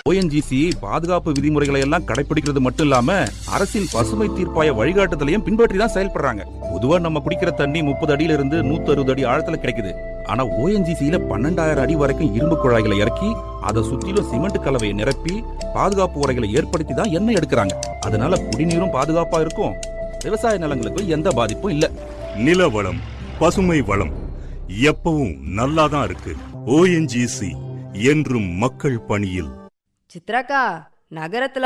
ONGC பாதுகாப்பு விதிமுறைகளை எல்லாம் கடைபிடிக்கிறது மட்டும் இல்லாம அரசின் பசுமை தீர்ப்பாய வழிகாட்டுதலையும் பின்பற்றி தான் செயல்படுறாங்க பொதுவா நம்ம குடிக்கிற தண்ணி முப்பது அடியில இருந்து நூத்தி அறுபது அடி ஆழத்துல கிடைக்குது ஆனா ஓஎன்ஜிசியில பன்னெண்டாயிரம் அடி வரைக்கும் இரும்பு குழாய்களை இறக்கி அதை சுற்றிலும் சிமெண்ட் கலவையை நிரப்பி பாதுகாப்பு உரைகளை ஏற்படுத்தி தான் எண்ணெய் எடுக்கிறாங்க அதனால குடிநீரும் பாதுகாப்பா இருக்கும் விவசாய நிலங்களுக்கு எந்த பாதிப்பும் இல்ல நில வளம் பசுமை வளம் எப்பவும் நல்லாதான் இருக்கு ஓஎன்ஜிசி என்றும் மக்கள் பணியில் சித்ராக்கா நகரத்துல